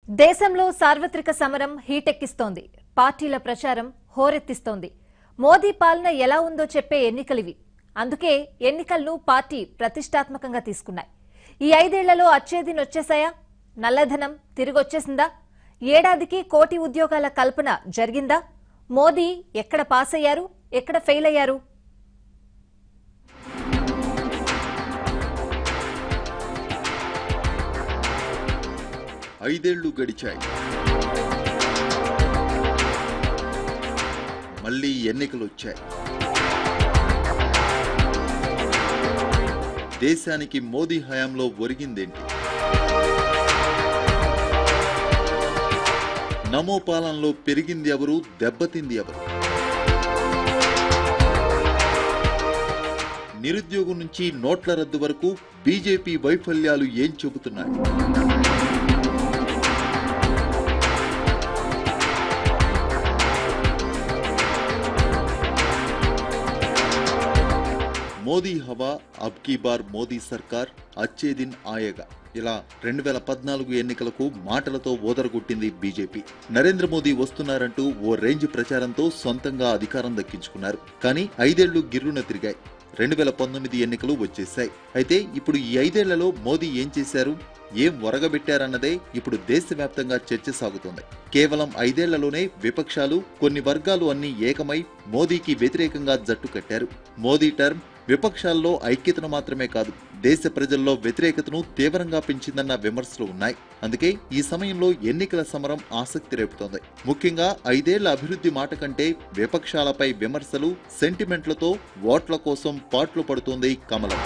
దేశంలో సార్వత్రిక సమరం హీటెక్కిస్తోంది పార్టీల ప్రచారం హోరెత్తిస్తోంది మోదీ పాలన ఎలా ఉందో చెప్పే ఎన్నికలివి అందుకే ఎన్నికలను పార్టీ ప్రతిష్టాత్మకంగా తీసుకున్నాయి ఈ ఐదేళ్లలో అచ్చేదిని వచ్చేసాయా నల్లధనం తిరిగొచ్చేసిందా ఏడాదికి కోటి ఉద్యోగాల కల్పన జరిగిందా మోదీ ఎక్కడ పాస్ అయ్యారు ఎక్కడ ఫెయిల్ అయ్యారు ఐదేళ్లు గడిచాయి మళ్ళీ ఎన్నికలు వచ్చాయి దేశానికి మోదీ హయాంలో ఒరిగిందేంటి నమో పాలనలో పెరిగింది ఎవరు దెబ్బతింది ఎవరు నిరుద్యోగం నుంచి నోట్ల రద్దు వరకు బీజేపీ వైఫల్యాలు ఏం చెబుతున్నాయి మోదీ హవా అబ్ కీ బార్ మోదీ సర్కార్ అచ్చే దిన్ ఆయగా ఇలా రెండు వేల పద్నాలుగు ఎన్నికలకు మాటలతో ఓదరగొట్టింది బీజేపీ నరేంద్ర మోదీ వస్తున్నారంటూ ఓ రేంజ్ ప్రచారంతో సొంతంగా అధికారం దక్కించుకున్నారు కానీ ఐదేళ్లు గిర్రున తిరిగాయి రెండు వేల పంతొమ్మిది ఎన్నికలు వచ్చేశాయి అయితే ఇప్పుడు ఈ ఐదేళ్లలో మోదీ ఏం చేశారు ఏం ఒరగబెట్టారన్నదే ఇప్పుడు దేశవ్యాప్తంగా చర్చ సాగుతోంది కేవలం ఐదేళ్లలోనే విపక్షాలు కొన్ని వర్గాలు అన్ని ఏకమై మోదీకి వ్యతిరేకంగా జట్టు కట్టారు మోదీ టర్మ్ విపక్షాల్లో ఐక్యతను మాత్రమే కాదు దేశ ప్రజల్లో వ్యతిరేకతను తీవ్రంగా పెంచిందన్న విమర్శలు ఉన్నాయి అందుకే ఈ సమయంలో ఎన్నికల సమరం ఆసక్తి రేపుతోంది ముఖ్యంగా ఐదేళ్ల అభివృద్ధి మాట కంటే విపక్షాలపై విమర్శలు సెంటిమెంట్లతో ఓట్ల కోసం పాట్లు పడుతోంది కమలం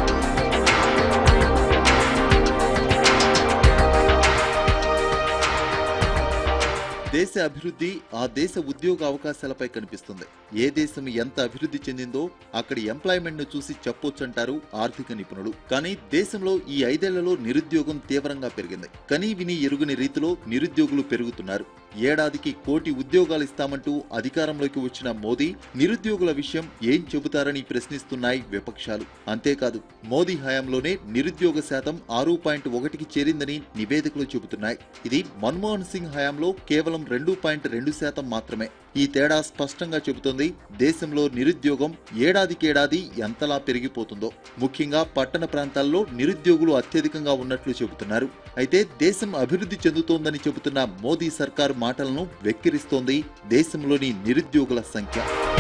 దేశ అభివృద్ధి ఆ దేశ ఉద్యోగ అవకాశాలపై కనిపిస్తుంది ఏ దేశం ఎంత అభివృద్ధి చెందిందో అక్కడి ఎంప్లాయ్మెంట్ ను చూసి చెప్పొచ్చంటారు ఆర్థిక నిపుణులు కానీ దేశంలో ఈ ఐదేళ్లలో నిరుద్యోగం తీవ్రంగా పెరిగింది కనీ విని ఎరుగని రీతిలో నిరుద్యోగులు పెరుగుతున్నారు ఏడాదికి కోటి ఉద్యోగాలు ఇస్తామంటూ అధికారంలోకి వచ్చిన మోదీ నిరుద్యోగుల విషయం ఏం చెబుతారని ప్రశ్నిస్తున్నాయి విపక్షాలు అంతేకాదు మోదీ హయాంలోనే నిరుద్యోగ శాతం ఆరు పాయింట్ ఒకటికి చేరిందని నివేదికలు చెబుతున్నాయి ఇది మన్మోహన్ సింగ్ హయాంలో కేవలం రెండు పాయింట్ రెండు శాతం మాత్రమే ఈ తేడా స్పష్టంగా చెబుతోంది దేశంలో నిరుద్యోగం ఏడాదికేడాది ఎంతలా పెరిగిపోతుందో ముఖ్యంగా పట్టణ ప్రాంతాల్లో నిరుద్యోగులు అత్యధికంగా ఉన్నట్లు చెబుతున్నారు అయితే దేశం అభివృద్ధి చెందుతోందని చెబుతున్న మోదీ సర్కార్ మాటలను వెక్కిరిస్తోంది దేశంలోని నిరుద్యోగుల సంఖ్య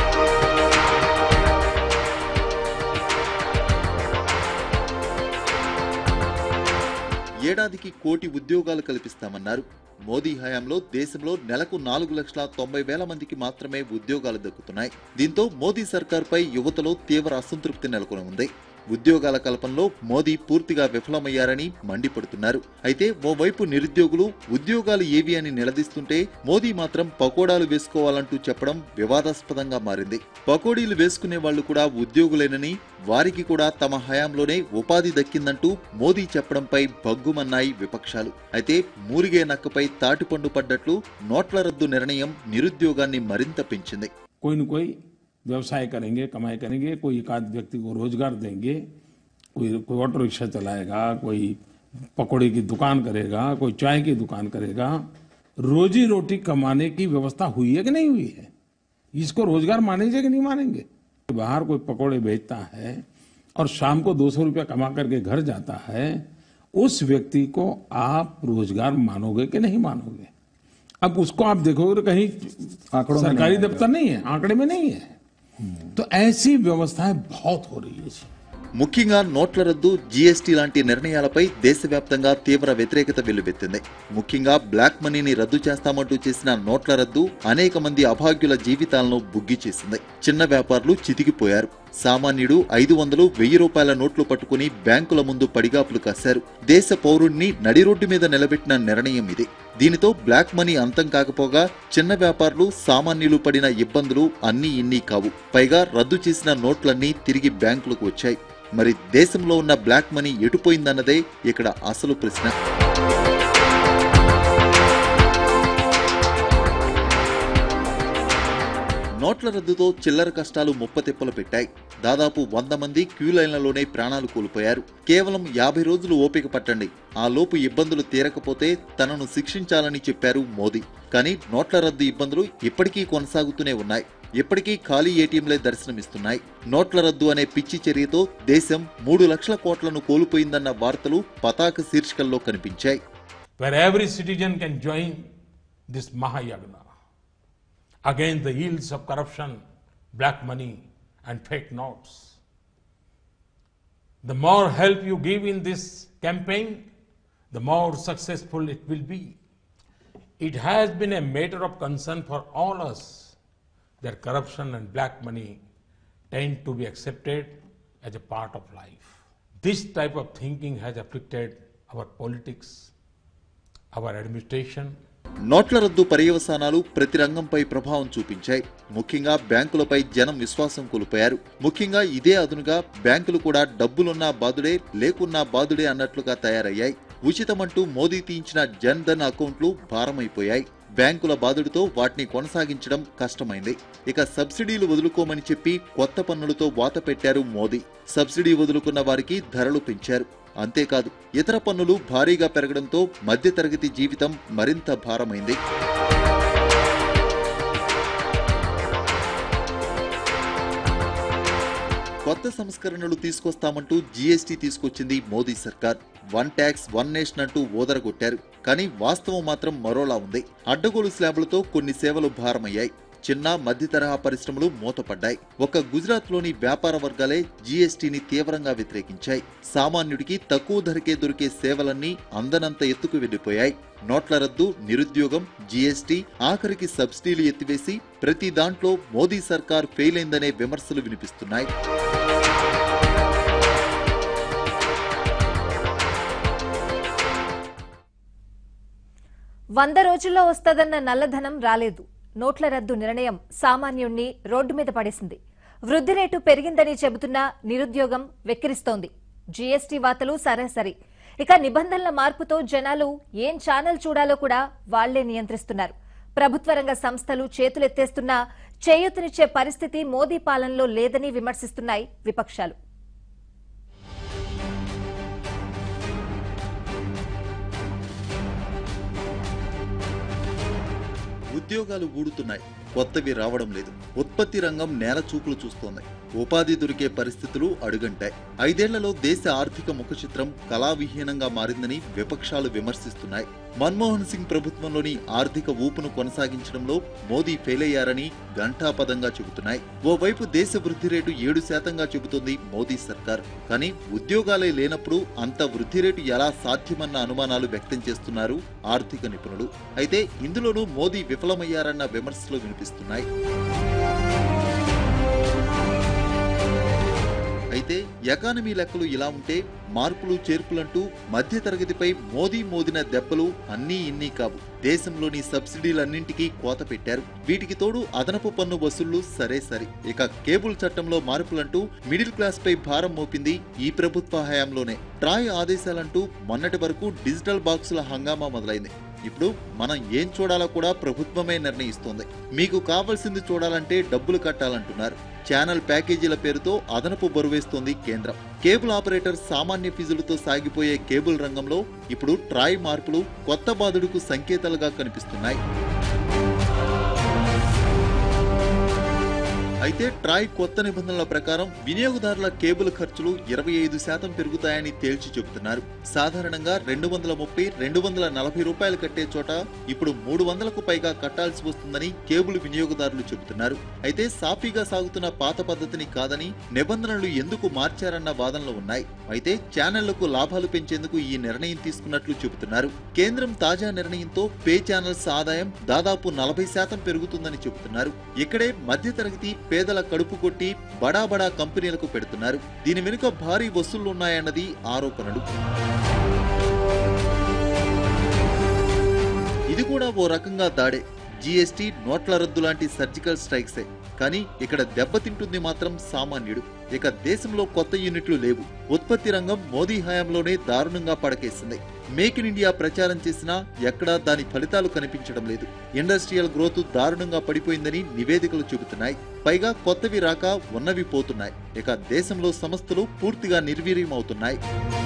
ఏడాదికి కోటి ఉద్యోగాలు కల్పిస్తామన్నారు మోదీ హయాంలో దేశంలో నెలకు నాలుగు లక్షల తొంభై వేల మందికి మాత్రమే ఉద్యోగాలు దక్కుతున్నాయి దీంతో మోదీ సర్కార్పై యువతలో తీవ్ర అసంతృప్తి నెలకొని ఉంది ఉద్యోగాల కల్పనలో మోదీ పూర్తిగా విఫలమయ్యారని మండిపడుతున్నారు అయితే ఓవైపు నిరుద్యోగులు ఉద్యోగాలు ఏవి అని నిలదీస్తుంటే మోదీ మాత్రం పకోడాలు వేసుకోవాలంటూ చెప్పడం వివాదాస్పదంగా మారింది పకోడీలు వేసుకునే వాళ్లు కూడా ఉద్యోగులేనని వారికి కూడా తమ హయాంలోనే ఉపాధి దక్కిందంటూ మోదీ చెప్పడంపై భగ్గుమన్నాయి విపక్షాలు అయితే మూరిగే నక్కపై తాటిపండు పడ్డట్లు నోట్ల రద్దు నిర్ణయం నిరుద్యోగాన్ని మరింత పెంచింది कोई न कोई व्यवसाय करेंगे कमाई करेंगे कोई एक आध व्यक्ति को रोजगार देंगे कोई कोई ऑटो रिक्शा चलाएगा कोई पकौड़े की दुकान करेगा कोई चाय की दुकान करेगा रोजी रोटी कमाने की व्यवस्था हुई है कि नहीं हुई है इसको रोजगार मानेंगे कि नहीं मानेंगे बाहर कोई पकौड़े बेचता है और शाम को दो सौ रुपया कमा करके घर जाता है उस व्यक्ति को आप रोजगार मानोगे कि नहीं मानोगे अब उसको आप देखोगे तो कहीं सरकारी दफ्तर नहीं है आंकड़े में नहीं है तो ऐसी व्यवस्थाएं बहुत हो रही है जी ముఖ్యంగా నోట్ల రద్దు జీఎస్టీ లాంటి నిర్ణయాలపై దేశవ్యాప్తంగా తీవ్ర వ్యతిరేకత వెల్లువెత్తింది ముఖ్యంగా బ్లాక్ మనీని రద్దు చేస్తామంటూ చేసిన నోట్ల రద్దు అనేక మంది అభాగ్యుల జీవితాలను బుగ్గి చేసింది చిన్న వ్యాపారులు చితికిపోయారు సామాన్యుడు ఐదు వందలు వెయ్యి రూపాయల నోట్లు పట్టుకుని బ్యాంకుల ముందు పడిగాపులు కాశారు దేశ పౌరుణ్ణి నడి రోడ్డు మీద నిలబెట్టిన నిర్ణయం ఇది దీనితో బ్లాక్ మనీ అంతం కాకపోగా చిన్న వ్యాపారులు సామాన్యులు పడిన ఇబ్బందులు అన్నీ ఇన్నీ కావు పైగా రద్దు చేసిన నోట్లన్నీ తిరిగి బ్యాంకులకు వచ్చాయి మరి దేశంలో ఉన్న బ్లాక్ మనీ ఎటుపోయిందన్నదే ఇక్కడ అసలు ప్రశ్న నోట్ల నోట్ల రద్దుతో చిల్లర కష్టాలు ముప్పతిప్పలు పెట్టాయి దాదాపు వంద మంది క్యూ లైన్లలోనే ప్రాణాలు కోల్పోయారు కేవలం యాభై రోజులు ఓపిక పట్టండి ఆ లోపు ఇబ్బందులు తీరకపోతే తనను శిక్షించాలని చెప్పారు మోదీ కానీ నోట్ల రద్దు ఇబ్బందులు ఇప్పటికీ కొనసాగుతూనే ఉన్నాయి ఇప్పటికీ ఖాళీ ఏటీఎంలే దర్శనమిస్తున్నాయి నోట్ల రద్దు అనే పిచ్చి చర్యతో దేశం మూడు లక్షల కోట్లను కోల్పోయిందన్న వార్తలు పతాక శీర్షికల్లో కనిపించాయి where every citizen can join this Mahayagna against the ills of corruption, black money, and fake notes. The more help you give in this campaign, the more successful it will be. It has been a matter of concern for all us that corruption and black money tend to be accepted as a part of life. This type of thinking has afflicted our politics, our administration, నోట్ల రద్దు పర్యవసానాలు ప్రతి రంగంపై ప్రభావం చూపించాయి ముఖ్యంగా బ్యాంకులపై జనం విశ్వాసం కోల్పోయారు ముఖ్యంగా ఇదే అదునుగా బ్యాంకులు కూడా డబ్బులున్నా బాదుడే లేకున్నా బాదుడే అన్నట్లుగా తయారయ్యాయి ఉచితమంటూ మోదీ తీయించిన జన్ ధన్ అకౌంట్లు భారమైపోయాయి బ్యాంకుల బాదుడితో వాటిని కొనసాగించడం కష్టమైంది ఇక సబ్సిడీలు వదులుకోమని చెప్పి కొత్త పన్నులతో వాత పెట్టారు మోదీ సబ్సిడీ వదులుకున్న వారికి ధరలు పెంచారు అంతేకాదు ఇతర పన్నులు భారీగా పెరగడంతో మధ్యతరగతి జీవితం మరింత భారమైంది కొత్త సంస్కరణలు తీసుకొస్తామంటూ జీఎస్టీ తీసుకొచ్చింది మోదీ సర్కార్ వన్ ట్యాక్స్ వన్ నేషన్ అంటూ ఓదరగొట్టారు కానీ వాస్తవం మాత్రం మరోలా ఉంది అడ్డగోలు స్లాబులతో కొన్ని సేవలు భారమయ్యాయి చిన్న మధ్య తరహా పరిశ్రమలు మూతపడ్డాయి ఒక గుజరాత్లోని వ్యాపార వర్గాలే జీఎస్టీని తీవ్రంగా వ్యతిరేకించాయి సామాన్యుడికి తక్కువ ధరకే దొరికే సేవలన్నీ అందనంత ఎత్తుకు వెళ్లిపోయాయి నోట్ల రద్దు నిరుద్యోగం జీఎస్టీ ఆఖరికి సబ్సిడీలు ఎత్తివేసి ప్రతి దాంట్లో మోదీ సర్కార్ ఫెయిల్ అయిందనే విమర్శలు వినిపిస్తున్నాయి వంద రోజుల్లో వస్తదన్న నల్లధనం రాలేదు నోట్ల రద్దు నిర్ణయం సామాన్యుణ్ణి రోడ్డు మీద పడేసింది వృద్ధి రేటు పెరిగిందని చెబుతున్న నిరుద్యోగం వెక్కిరిస్తోంది జీఎస్టీ వార్తలు సరాసరి ఇక నిబంధనల మార్పుతో జనాలు ఏం ఛానల్ చూడాలో కూడా వాళ్లే నియంత్రిస్తున్నారు ప్రభుత్వ రంగ సంస్థలు చేతులెత్తేస్తున్నా చేయూతనిచ్చే పరిస్థితి మోదీ పాలనలో లేదని విమర్శిస్తున్నాయి విపక్షాలు ఉద్యోగాలు ఊడుతున్నాయి కొత్తవి రావడం లేదు ఉత్పత్తి రంగం నేల చూపులు చూస్తోంది ఉపాధి దొరికే పరిస్థితులు అడుగంటాయి ఐదేళ్లలో దేశ ఆర్థిక ముఖచిత్రం కళావిహీనంగా మారిందని విపక్షాలు విమర్శిస్తున్నాయి మన్మోహన్ సింగ్ ప్రభుత్వంలోని ఆర్థిక ఊపును కొనసాగించడంలో మోదీ ఫెయిల్ అయ్యారని ఘంటాపదంగా చెబుతున్నాయి ఓవైపు దేశ వృద్ధి రేటు ఏడు శాతంగా చెబుతోంది మోదీ సర్కార్ కానీ ఉద్యోగాలే లేనప్పుడు అంత వృద్ధి రేటు ఎలా సాధ్యమన్న అనుమానాలు వ్యక్తం చేస్తున్నారు ఆర్థిక నిపుణులు అయితే ఇందులోనూ మోదీ విఫలమయ్యారన్న విమర్శలు వినిపిస్తున్నాయి అయితే ఎకానమీ లెక్కలు ఇలా ఉంటే మార్పులు చేర్పులంటూ మధ్య తరగతిపై మోదీ మోదిన దెబ్బలు అన్నీ ఇన్నీ కావు దేశంలోని సబ్సిడీలన్నింటికీ కోత పెట్టారు వీటికి తోడు అదనపు పన్ను వసూళ్లు సరే సరి ఇక కేబుల్ చట్టంలో మార్పులంటూ మిడిల్ క్లాస్ పై భారం మోపింది ఈ ప్రభుత్వ హయాంలోనే ట్రాయ్ ఆదేశాలంటూ మొన్నటి వరకు డిజిటల్ బాక్సుల హంగామా మొదలైంది ఇప్పుడు మనం ఏం చూడాలో కూడా ప్రభుత్వమే నిర్ణయిస్తోంది మీకు కావాల్సింది చూడాలంటే డబ్బులు కట్టాలంటున్నారు ఛానల్ ప్యాకేజీల పేరుతో అదనపు బరువేస్తోంది కేంద్రం కేబుల్ ఆపరేటర్ సామాన్య ఫీజులతో సాగిపోయే కేబుల్ రంగంలో ఇప్పుడు ట్రాయ్ మార్పులు కొత్త బాధుడుకు సంకేతాలుగా కనిపిస్తున్నాయి అయితే ట్రాయ్ కొత్త నిబంధనల ప్రకారం వినియోగదారుల కేబుల్ ఖర్చులు ఇరవై ఐదు శాతం పెరుగుతాయని తేల్చి చెబుతున్నారు సాధారణంగా రెండు వందల ముప్పై రెండు వందల నలభై రూపాయలు కట్టే చోట ఇప్పుడు మూడు వందలకు పైగా కట్టాల్సి వస్తుందని కేబుల్ వినియోగదారులు చెబుతున్నారు అయితే సాఫీగా సాగుతున్న పాత పద్ధతిని కాదని నిబంధనలు ఎందుకు మార్చారన్న వాదనలు ఉన్నాయి అయితే ఛానళ్లకు లాభాలు పెంచేందుకు ఈ నిర్ణయం తీసుకున్నట్లు చెబుతున్నారు కేంద్రం తాజా నిర్ణయంతో పే ఛానల్స్ ఆదాయం దాదాపు నలభై శాతం పెరుగుతుందని చెబుతున్నారు ఇక్కడే మధ్యతరగతి పేదల కడుపు కొట్టి బడా బడా కంపెనీలకు పెడుతున్నారు దీని వెనుక భారీ వసూళ్లున్నాయన్నది ఆరోపణలు ఇది కూడా ఓ రకంగా దాడే జీఎస్టీ నోట్ల రద్దు లాంటి సర్జికల్ స్ట్రైక్సే కానీ ఇక్కడ దెబ్బతింటుంది మాత్రం సామాన్యుడు ఇక దేశంలో కొత్త యూనిట్లు లేవు ఉత్పత్తి రంగం మోదీ హయాంలోనే దారుణంగా పడకేసింది మేక్ ఇన్ ఇండియా ప్రచారం చేసినా ఎక్కడా దాని ఫలితాలు కనిపించడం లేదు ఇండస్ట్రియల్ గ్రోత్ దారుణంగా పడిపోయిందని నివేదికలు చెబుతున్నాయి పైగా కొత్తవి రాక ఉన్నవి పోతున్నాయి ఇక దేశంలో సంస్థలు పూర్తిగా నిర్వీర్యమవుతున్నాయి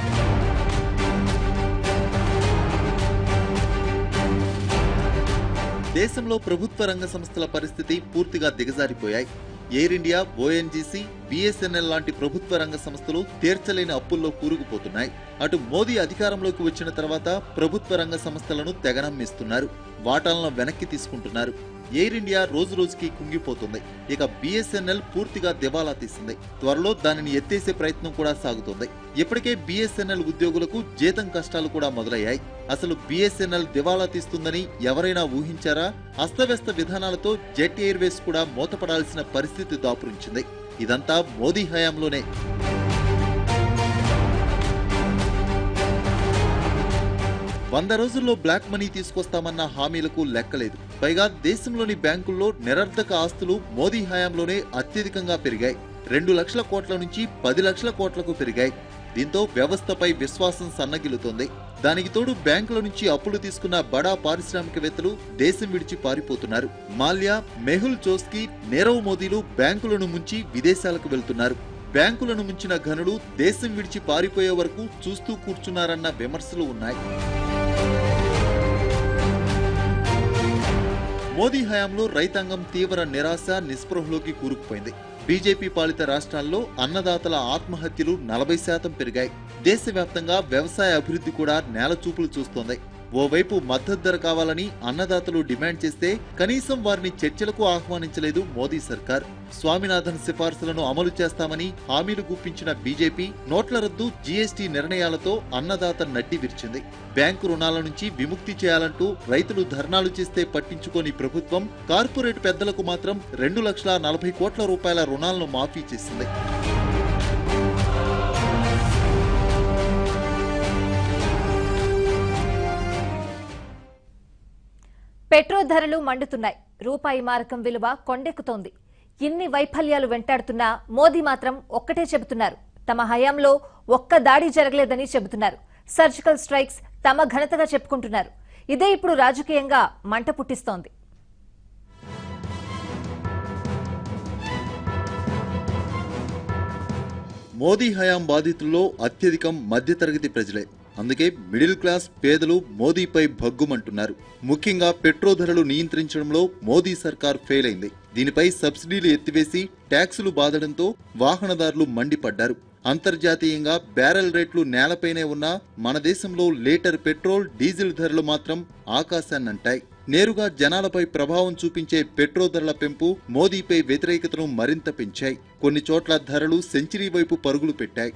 దేశంలో ప్రభుత్వ రంగ సంస్థల పరిస్థితి పూర్తిగా దిగజారిపోయాయి ఎయిర్ ఇండియా ఓఎన్జీసీ బిఎస్ఎన్ఎల్ లాంటి ప్రభుత్వ రంగ సంస్థలు తీర్చలేని అప్పుల్లో కూరుకుపోతున్నాయి అటు మోదీ అధికారంలోకి వచ్చిన తర్వాత ప్రభుత్వ రంగ సంస్థలను తెగనమ్మిస్తున్నారు వాటాలను వెనక్కి తీసుకుంటున్నారు ఎయిర్ ఇండియా రోజు రోజుకి కుంగిపోతుంది ఇక బిఎస్ఎన్ఎల్ పూర్తిగా దివాలా తీసింది త్వరలో దానిని ఎత్తేసే ప్రయత్నం కూడా సాగుతోంది ఇప్పటికే బిఎస్ఎన్ఎల్ ఉద్యోగులకు జీతం కష్టాలు కూడా మొదలయ్యాయి అసలు బిఎస్ఎన్ఎల్ దివాలా తీస్తుందని ఎవరైనా ఊహించారా అస్తవ్యస్త విధానాలతో జెట్ ఎయిర్వేస్ కూడా మూతపడాల్సిన పరిస్థితి దాపురించింది ఇదంతా మోదీ హయాంలోనే వంద రోజుల్లో బ్లాక్ మనీ తీసుకొస్తామన్న హామీలకు లెక్కలేదు పైగా దేశంలోని బ్యాంకుల్లో నిరర్ధక ఆస్తులు మోదీ హయాంలోనే అత్యధికంగా పెరిగాయి రెండు లక్షల కోట్ల నుంచి పది లక్షల కోట్లకు పెరిగాయి దీంతో వ్యవస్థపై విశ్వాసం సన్నగిల్లుతోంది దానికి తోడు బ్యాంకుల నుంచి అప్పులు తీసుకున్న బడా పారిశ్రామికవేత్తలు దేశం విడిచి పారిపోతున్నారు మాల్యా మెహుల్ చోస్కి నీరవ్ మోదీలు బ్యాంకులను ముంచి విదేశాలకు వెళ్తున్నారు బ్యాంకులను ముంచిన ఘనులు దేశం విడిచి పారిపోయే వరకు చూస్తూ కూర్చున్నారన్న విమర్శలు ఉన్నాయి మోదీ హయాంలో రైతాంగం తీవ్ర నిరాశ నిస్పృహలోకి కూరుకుపోయింది బీజేపీ పాలిత రాష్ట్రాల్లో అన్నదాతల ఆత్మహత్యలు నలభై శాతం పెరిగాయి దేశవ్యాప్తంగా వ్యవసాయ అభివృద్ధి కూడా నేలచూపులు చూస్తోంది ఓవైపు మద్దతు ధర కావాలని అన్నదాతలు డిమాండ్ చేస్తే కనీసం వారిని చర్చలకు ఆహ్వానించలేదు మోదీ సర్కార్ స్వామినాథన్ సిఫార్సులను అమలు చేస్తామని హామీలు గుప్పించిన బీజేపీ నోట్ల రద్దు జీఎస్టీ నిర్ణయాలతో అన్నదాత నడ్డి విరిచింది బ్యాంకు రుణాల నుంచి విముక్తి చేయాలంటూ రైతులు ధర్నాలు చేస్తే పట్టించుకోని ప్రభుత్వం కార్పొరేట్ పెద్దలకు మాత్రం రెండు లక్షల నలభై కోట్ల రూపాయల రుణాలను మాఫీ చేసింది పెట్రోల్ ధరలు మండుతున్నాయి రూపాయి మారకం విలువ కొండెక్కుతోంది ఇన్ని వైఫల్యాలు వెంటాడుతున్నా మోదీ మాత్రం ఒక్కటే చెబుతున్నారు తమ హయాంలో ఒక్క దాడి జరగలేదని చెబుతున్నారు సర్జికల్ స్ట్రైక్స్ తమ ఘనతగా చెప్పుకుంటున్నారు ఇదే ఇప్పుడు రాజకీయంగా మంట పుట్టిస్తోంది మోదీ హయాం బాధితుల్లో అత్యధికం మధ్యతరగతి ప్రజలే అందుకే మిడిల్ క్లాస్ పేదలు మోదీపై భగ్గుమంటున్నారు ముఖ్యంగా పెట్రో ధరలు నియంత్రించడంలో మోదీ సర్కార్ ఫెయిల్ అయింది దీనిపై సబ్సిడీలు ఎత్తివేసి ట్యాక్సులు బాదడంతో వాహనదారులు మండిపడ్డారు అంతర్జాతీయంగా బ్యారెల్ రేట్లు నేలపైనే ఉన్నా మన దేశంలో లీటర్ పెట్రోల్ డీజిల్ ధరలు మాత్రం ఆకాశాన్నంటాయి నేరుగా జనాలపై ప్రభావం చూపించే పెట్రో ధరల పెంపు మోదీపై వ్యతిరేకతను మరింత పెంచాయి కొన్ని చోట్ల ధరలు సెంచరీ వైపు పరుగులు పెట్టాయి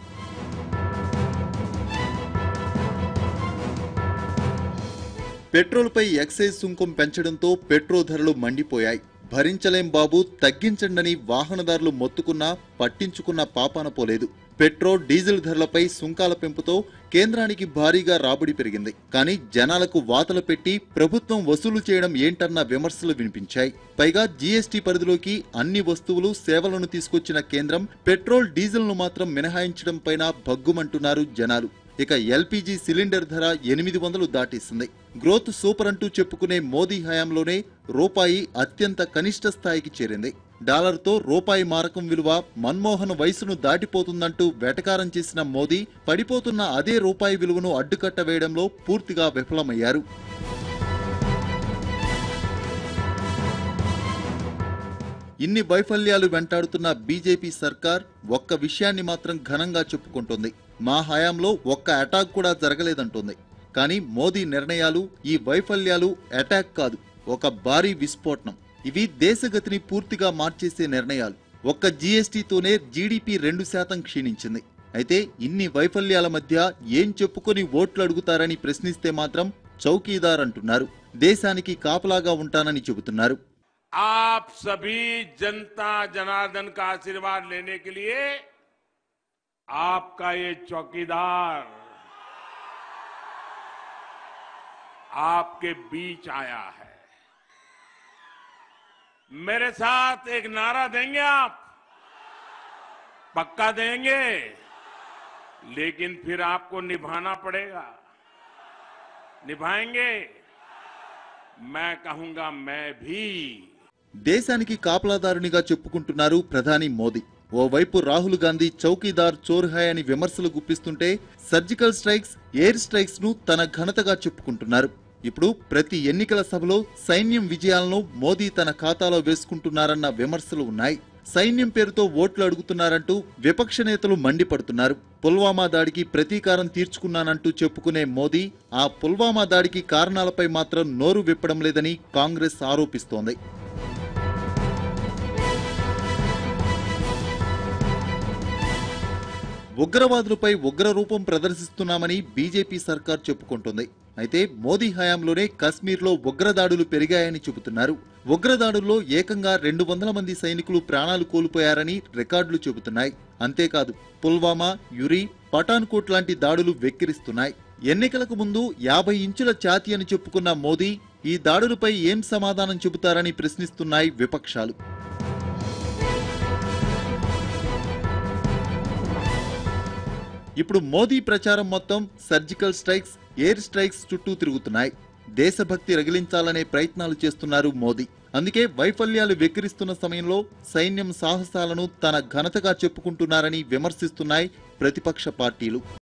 పెట్రోల్పై ఎక్సైజ్ సుంకం పెంచడంతో పెట్రో ధరలు మండిపోయాయి భరించలేం బాబు తగ్గించండని వాహనదారులు మొత్తుకున్నా పట్టించుకున్న పాపాన పోలేదు పెట్రోల్ డీజిల్ ధరలపై సుంకాల పెంపుతో కేంద్రానికి భారీగా రాబడి పెరిగింది కానీ జనాలకు వాతలు పెట్టి ప్రభుత్వం వసూలు చేయడం ఏంటన్న విమర్శలు వినిపించాయి పైగా జీఎస్టీ పరిధిలోకి అన్ని వస్తువులు సేవలను తీసుకొచ్చిన కేంద్రం పెట్రోల్ డీజిల్ను మాత్రం మినహాయించడం పైన భగ్గుమంటున్నారు జనాలు ఇక ఎల్పీజీ సిలిండర్ ధర ఎనిమిది వందలు దాటేసింది గ్రోత్ సూపర్ అంటూ చెప్పుకునే మోదీ హయాంలోనే రూపాయి అత్యంత కనిష్ట స్థాయికి చేరింది డాలర్తో రూపాయి మారకం విలువ మన్మోహన్ వయసును దాటిపోతుందంటూ వెటకారం చేసిన మోదీ పడిపోతున్న అదే రూపాయి విలువను అడ్డుకట్ట వేయడంలో పూర్తిగా విఫలమయ్యారు ఇన్ని వైఫల్యాలు వెంటాడుతున్న బీజేపీ సర్కార్ ఒక్క విషయాన్ని మాత్రం ఘనంగా చెప్పుకుంటోంది మా హయాంలో ఒక్క అటాక్ కూడా జరగలేదంటోంది కానీ మోదీ నిర్ణయాలు ఈ వైఫల్యాలు అటాక్ కాదు ఒక భారీ విస్ఫోటనం ఇవి దేశగతిని పూర్తిగా మార్చేసే నిర్ణయాలు ఒక్క జీఎస్టీతోనే జీడీపీ రెండు శాతం క్షీణించింది అయితే ఇన్ని వైఫల్యాల మధ్య ఏం చెప్పుకొని ఓట్లు అడుగుతారని ప్రశ్నిస్తే మాత్రం చౌకీదార్ అంటున్నారు దేశానికి కాపలాగా ఉంటానని చెబుతున్నారు आप सभी जनता जनार्दन का आशीर्वाद लेने के लिए आपका ये चौकीदार आपके बीच आया है मेरे साथ एक नारा देंगे आप पक्का देंगे लेकिन फिर आपको निभाना पड़ेगा निभाएंगे मैं कहूंगा मैं भी దేశానికి కాపలాదారునిగా చెప్పుకుంటున్నారు ప్రధాని మోదీ ఓవైపు రాహుల్ గాంధీ చౌకీదార్ చోర్ హై అని విమర్శలు గుప్పిస్తుంటే సర్జికల్ స్ట్రైక్స్ ఎయిర్ స్ట్రైక్స్ ను తన ఘనతగా చెప్పుకుంటున్నారు ఇప్పుడు ప్రతి ఎన్నికల సభలో సైన్యం విజయాలను మోదీ తన ఖాతాలో వేసుకుంటున్నారన్న విమర్శలు ఉన్నాయి సైన్యం పేరుతో ఓట్లు అడుగుతున్నారంటూ విపక్ష నేతలు మండిపడుతున్నారు పుల్వామా దాడికి ప్రతీకారం తీర్చుకున్నానంటూ చెప్పుకునే మోదీ ఆ పుల్వామా దాడికి కారణాలపై మాత్రం నోరు విప్పడం లేదని కాంగ్రెస్ ఆరోపిస్తోంది ఉగ్రవాదులపై ఉగ్ర రూపం ప్రదర్శిస్తున్నామని బీజేపీ సర్కార్ చెప్పుకుంటుంది అయితే మోదీ హయాంలోనే కశ్మీర్లో ఉగ్రదాడులు పెరిగాయని చెబుతున్నారు ఉగ్రదాడుల్లో ఏకంగా రెండు వందల మంది సైనికులు ప్రాణాలు కోల్పోయారని రికార్డులు చెబుతున్నాయి అంతేకాదు పుల్వామా యురి పఠాన్కోట్ లాంటి దాడులు వెక్కిరిస్తున్నాయి ఎన్నికలకు ముందు యాభై ఇంచుల ఛాతీ అని చెప్పుకున్న మోదీ ఈ దాడులపై ఏం సమాధానం చెబుతారని ప్రశ్నిస్తున్నాయి విపక్షాలు ఇప్పుడు మోదీ ప్రచారం మొత్తం సర్జికల్ స్ట్రైక్స్ ఎయిర్ స్ట్రైక్స్ చుట్టూ తిరుగుతున్నాయి దేశభక్తి రగిలించాలనే ప్రయత్నాలు చేస్తున్నారు మోదీ అందుకే వైఫల్యాలు వెక్కిరిస్తున్న సమయంలో సైన్యం సాహసాలను తన ఘనతగా చెప్పుకుంటున్నారని విమర్శిస్తున్నాయి ప్రతిపక్ష పార్టీలు